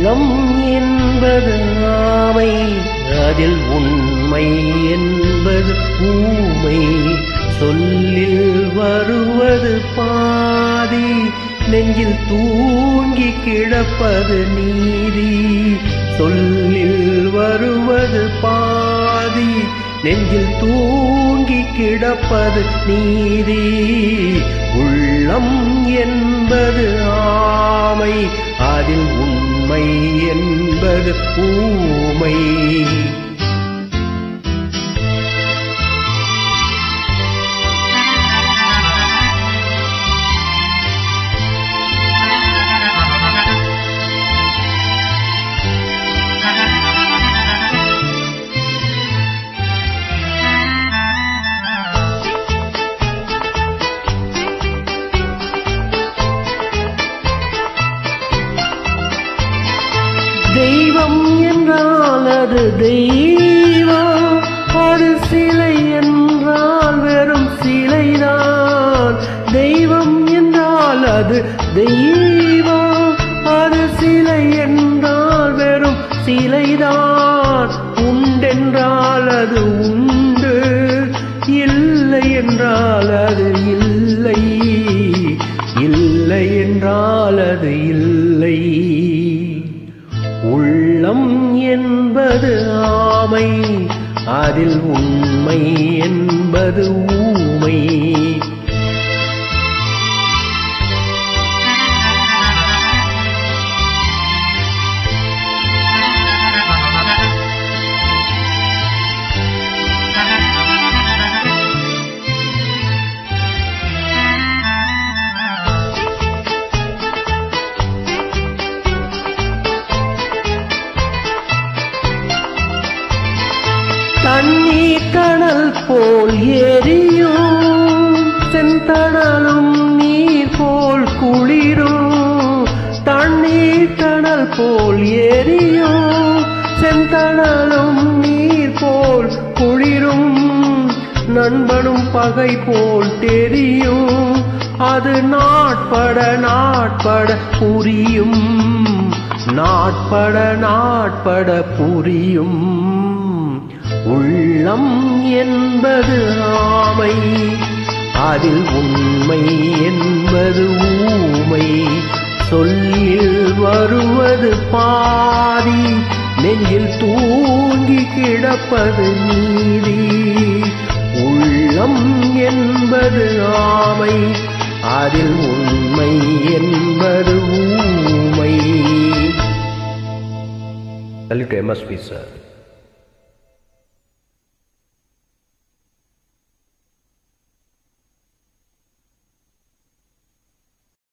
உள்ளம் என்பது ஆமை அதில் உண்மை என்பது ஊமை சொல்லில் வருவது பாதி நெஞ்சில் தூங்கி கிடப்பது நீதி சொல்லில் வருவது பாதி நெஞ்சில் தூங்கி கிடப்பது நீதி உள்ளம் என்பது ஆமை அதில் உண்மை என்பது ஊமை தெய்வம் என்றால் அது தெய்வம் அது சிலை என்றால் வெறும் சிலைதான் தெய்வம் என்றால் அது தெய்வம் அது சிலை என்றால் வெறும் சிலைதான் உண்டென்றால் அது உண்டு இல்லை என்றால் அது இல்லை இல்லை என்றால் அது இல்லை உள்ளம் என்பது ஆமை அதில் உண்மை என்பது ஊமை தண்ணீர் கடல் போல் எரியும் செந்தடலும் நீர் போல் குளிரும் தண்ணீர் கடல் போல் எரியும் செந்தடலும் நீர் போல் குளிரும் நண்பனும் பகை போல் தெரியும் அது நாட்பட நாட்பட புரியும் நாட்பட நாட்பட புரியும் உள்ளம் என்பது ஆமை அதில் உண்மை என்பது ஊமை சொல்லில் வருவது பாதி நெஞ்சில் தூங்கி கிடப்பது நீதி உள்ளம் என்பது ஆமை அதில் உண்மை என்பது ஊமை Salute MSP, sir.